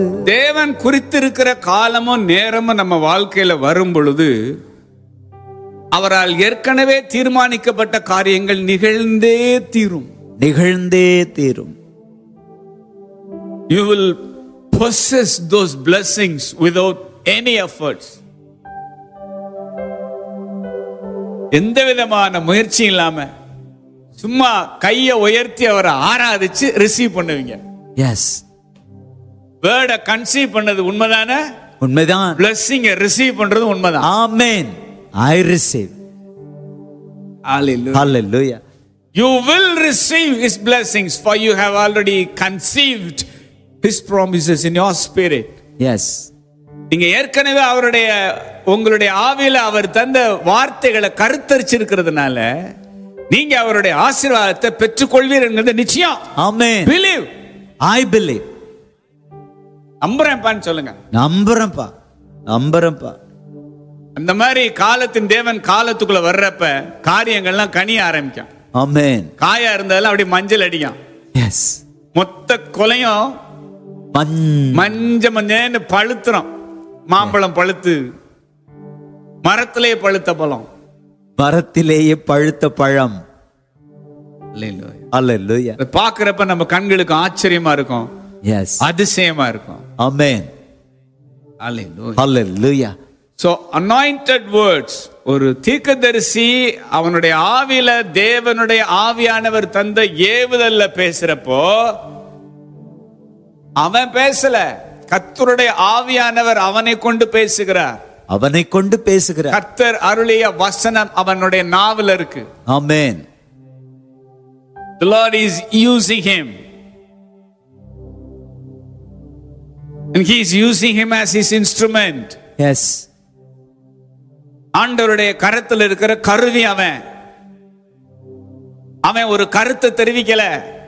தேவன் குறித்திருக்கிற காலமும் நேரமும் நம்ம வாழ்க்கையில வரும் பொழுது அவரால் ஏற்கனவே தீர்மானிக்கப்பட்ட காரியங்கள் நிகழ்ந்தே தீரும் நிகழ்ந்தே தீரும் you will possess those blessings without any efforts எந்த விதமான முயற்சியும் இல்லாம சும்மா கையை உயர்த்தி அவரை ஆராதிச்சு ரிசீவ் பண்ணுவீங்க எஸ் வேர்டை கன்சீவ் பண்ணது உண்மைதானே உண்மைதான் பிளஸ்ஸிங்க ரிசீவ் பண்றது உண்மைதான் amen I receive hallelujah You will receive His blessings, for you have already conceived His promises in your spirit. Yes நீங்க ஏற்கனவே அவருடைய உங்களுடைய ஆவியில அவர் தந்த வார்த்தைகளை கருத்தரிச்சிருக்கிறதுனால நீங்க அவருடைய ஆசீர்வாதத்தை பெற்றுக்கொள்வீர் என்கிறது நிச்சயம் ஆமென் பிலீவ் ஐ பிலீவ் நம்புறேன்ப்பான்னு சொல்லுங்க நம்புறேன்ப்பா நம்புறேன்ப்பா அந்த மாதிரி காலத்தின் தேவன் காலத்துக்குள்ள வர்றப்ப காரியங்கள்லாம் கனிய ஆரம்பிக்கும் ஆமென் காயா இருந்ததெல்லாம் அப்படியே மஞ்சள் அடிக்கும் எஸ் மொத்த கொலையும் மண் மஞ்ச மஞ்சன்னு பழுத்துறோம் மாம்பழம் பழுத்து மரத்திலே பழுத்த பழம் மரத்திலேயே பழுத்த பழம் ஹalleluya அதை பார்க்கறப்ப நம்ம கண்களுக்கு ஆச்சரியமா இருக்கும் எஸ் அதிசயமா இருக்கும் amen hallelujah so anointed words ஒரு தீர்க்கதரிசி அவனுடைய ஆவியில தேவனுடைய ஆவியானவர் தந்த ஏவுதல்ல பேசுறப்போ அவன் பேசல கர்த்தருடைய ஆவியானவர் அவனை கொண்டு பேசுகிறார் அவனை கொண்டு பேசுகிறார் கர்த்தர் அருளிய வசனம் அவனுடைய நாவல இருக்கு amen The Lord is using him. And he is using him as his instrument. Yes ஆண்டவருடைய கரத்தில் இருக்கிற கருவி அவன் அவன் ஒரு கருத்தை தெரிவிக்கல